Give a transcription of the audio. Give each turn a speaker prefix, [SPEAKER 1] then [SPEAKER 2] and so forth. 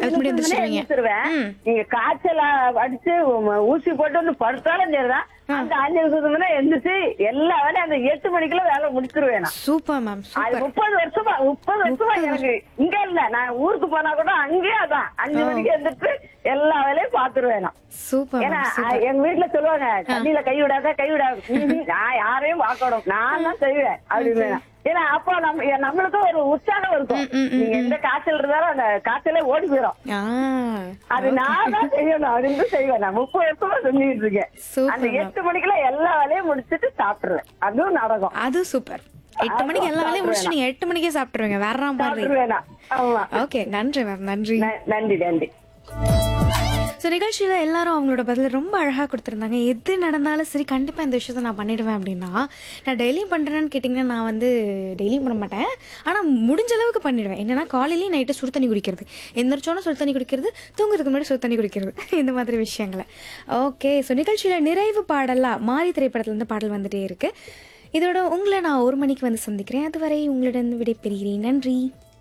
[SPEAKER 1] அதுக்கு முன்னாடி எந்திரிச்சிருவீங்க
[SPEAKER 2] எந்திரிச்சிருவேன்
[SPEAKER 1] ம்.
[SPEAKER 2] நீங்க காய்ச்சல் அடிச்சு உம், ஊசி போட்டு வந்து படுத்தாலும் சரிதான் அந்த அஞ்சு நிமிஷத்துக்கு எந்திரிச்சு எல்லா வேலையும் அந்த எட்டு மணிக்குள்ள வேலை முடிச்சிருவேன் நான்.
[SPEAKER 1] சூப்பர் மேம்
[SPEAKER 2] அது
[SPEAKER 1] சூப்பர்
[SPEAKER 2] முப்பது வருஷமா முப்பது வருஷமா எனக்கு இங்க இல்ல நான் ஊருக்கு போனா கூட அங்கேயே அதான் அஞ்சு மணிக்கு எந்திரிச்சு எல்லா வேலையும் பாத்துருவேன் நான்
[SPEAKER 1] சூப்பர்
[SPEAKER 2] ஏன்னா
[SPEAKER 1] மேம் சூப்பர்
[SPEAKER 2] அஹ், எங்க வீட்டுல சொல்லுவாங்க தண்ணியில கை விடாத கை விடாத ம்ஹும். நான் யாரையும் பார்க்கணும் நான் தான் செய்வேன் அப்படின்னு ஏன்னா அப்போ நம்ம எ- நம்மளுக்கும் ஒரு உற்சாகம் இருக்கும்
[SPEAKER 1] ம், ம், ம்,
[SPEAKER 2] நீங்க எந்த காய்ச்சல் இருந்தாலும் அந்த காய்ச்சலே ஓடி போயிடும்
[SPEAKER 1] ஆ
[SPEAKER 2] அது நான் தான் செய்யணும் அப்படின்னு செய்வேன் நான் முப்பது வருஷமா செஞ்சுட்டு இருக்கேன்
[SPEAKER 1] சூப்பர்
[SPEAKER 2] அந்த
[SPEAKER 1] மேம்
[SPEAKER 2] எட்டு மணிக்குள்ள எல்லா வேலையும் முடிச்சிட்டு சாப்பிட்டுருவேன் அதுவும் நடக்கும்
[SPEAKER 1] அது சூப்பர் எட்டு மணிக்கு எல்லா வேலையும் முடிச்சுட்டு நீங்க எட்டு மணிக்கே சாப்பிட்டுருவீங்க வேற மாதிரி
[SPEAKER 2] சாப்பிட்டுருவேன் நான். ஆமா
[SPEAKER 1] ஓகே நன்றி மேம் நன்றி
[SPEAKER 2] ந- நன்றி நன்றி
[SPEAKER 1] ஸோ நிகழ்ச்சியில் எல்லாரும் அவங்களோட பதில் ரொம்ப அழகாக கொடுத்துருந்தாங்க எது நடந்தாலும் சரி கண்டிப்பாக இந்த விஷயத்த நான் பண்ணிடுவேன் அப்படின்னா நான் டெய்லியும் பண்ணுறேன்னு கேட்டிங்கன்னா நான் வந்து டெய்லியும் பண்ண மாட்டேன் ஆனால் முடிஞ்ச அளவுக்கு பண்ணிடுவேன் என்னன்னா காலையிலேயும் நைட்டு சுடு தண்ணி குடிக்கிறது எந்திரிச்சோன்னா சுடு தண்ணி குடிக்கிறது தூங்குறதுக்கு முன்னாடி சுடு தண்ணி குடிக்கிறது இந்த மாதிரி விஷயங்களை ஓகே ஸோ நிகழ்ச்சியில் நிறைவு பாடலாக மாறி திரைப்படத்துலேருந்து பாடல் வந்துட்டே இருக்கு இதோட உங்களை நான் ஒரு மணிக்கு வந்து சந்திக்கிறேன் அதுவரை உங்களிடம் விடைபெறுகிறேன் நன்றி